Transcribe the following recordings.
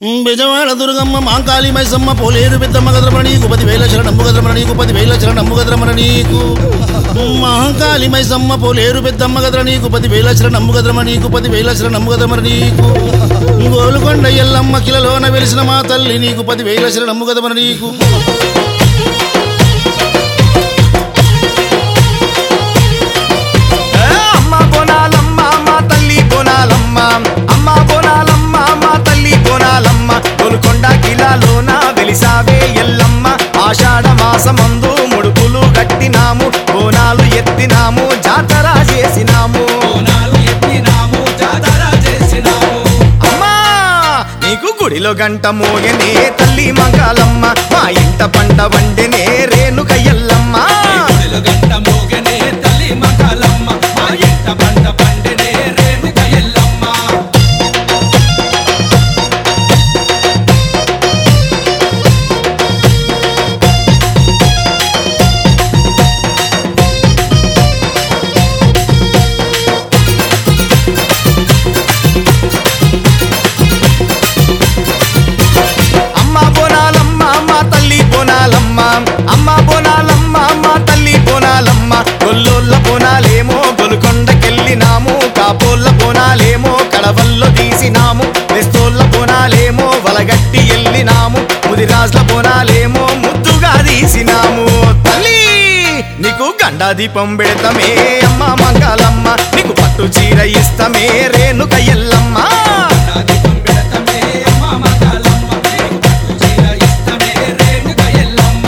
బెజవాడ దుర్గమ్మ మాంకాళి మైసమ్మ పోలేరు పెద్దమ్మ గద్రమణ నీకు పది వేల శరణమ్ము గద్రమణ నీకు పది వేల శరణమ్ము గద్రమణ నీకు మహంకాళి మైసమ్మ పోలేరు పెద్దమ్మ గద్ర నీకు పది వేల శరణమ్ము గద్రమ నీకు పది వేల శరణమ్ము గద్రమణ నీకు గోలుకొండ ఎల్లమ్మ కిలలోన వెలిసిన మా తల్లి నీకు పది వేల శరణమ్ము గదమర నీకు అమ్మ బోనాలమ్మ మా తల్లి బోనాలమ్మ అమ్మ బోనాలమ్మ మా తల్లి బోనాలమ్మ గోల్కొండ కిలాలోన వెలిసావే ఎల్లమ్మ ఆషాఢ మాసమందు ముడుపులు కట్టినాము బోనాలు ఎత్తినాము జాతర చేసినాము బోనాలు ఎత్తినాము జాతర చేసినాము అమ్మా నీకు గుడిలో గంట మోగనే తల్లి మంగాలమ్మ మా ఇంట పంట వండెనే రేణుక ఎల్లమ్మ గుడిలో గంట మోగనే తల్లి మకాలమ్మ మా ఇంట పంట పండెనే రేణుక ఎల్లమ్మ అమ్మ బోనాలమ్మ మా తల్లి బోనాలమ్మ అమ్మ బోనాలమ్మ మా తల్లి బోనాలమ్మ గొల్లోళ్ళ బోనాలేమో గొలుకొండకెళ్ళినాము కాపోళ్ళ బోనాలేమో కడవల్లో తీసినాము వెస్తోళ్ళ బోనాలేమో వలగట్టి ఎల్లినాము ముదిరాజుల బోనాలేమో ముద్దుగా తీసినాము తల్లి నీకు గండా దీపం పెడతామే అమ్మ మంగళమ్మ నీకు పట్టు చీర ఇస్తామే రేణుక ఎల్లమ్మ నా దీపం పెడతమే అమ్మ మకాలమ్మ నీకు పట్టు చీర ఇస్తమే రేణుక ఎల్లమ్మ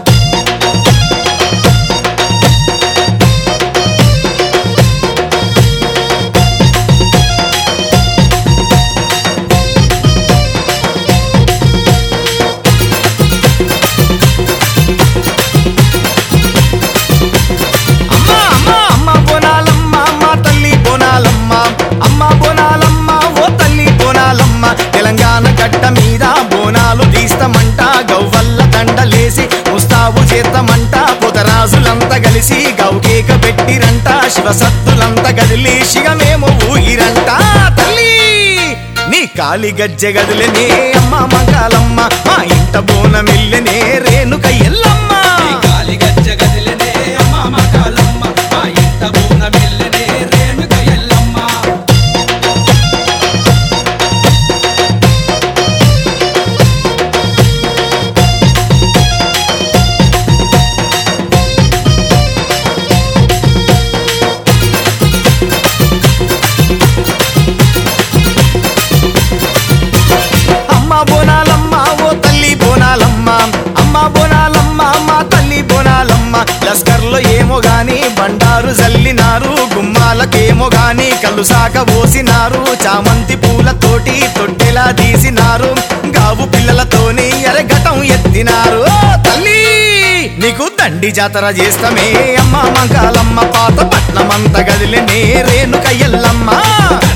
అమ్మ అమ్మ అమ్మ బోనాలమ్మ మా తల్లి బోనాలమ్మ అమ్మ బోనాలమ్మ ఓ తల్లి బోనాలమ్మ తెలంగాణ గడ్డ మీద బోనాలు తీస్తామంట గవ్వల్ల దండలేసి ముస్తాబు చేస్తామంట పొదరాజులంతా కలిసి గౌకేక పెట్టిరంట శివసత్తులంతా గదిలి శిగమేమో ఊగిరంట తల్లి నీ కాలి గజ్జె గదిలనే అమ్మ మంగాలమ్మ మా ఇంట బోనమిల్లెనే రేణుక ఎల్లమ్మ ఈ గాలి గజ్జ గదిలనే అమ్మ మకాలమ్మ మా ఇంట బోన మెల్లనే రేణుక ఎల్లమ్మ అమ్మ బోనాలమ్మ ఓ తల్లి బోనాలమ్మ అమ్మ బోనాలమ్మ మా తల్లి బోనాలమ్మ లస్కర్లో ఏమో గాని బండారు జల్లినారు గుమ్మాలకేమో గాని కళ్ళు సాక పోసినారు చామంతి పూలతోటి తొట్టెలా తీసినారు గావు పిల్లలతోని ఎరగటం ఎత్తినారు ఓ తల్లి నీకు దండి జాతర చేస్తామే అమ్మ మంకాలమ్మ పాత పట్నమంత గదిలే రేణుక ఎల్లమ్మ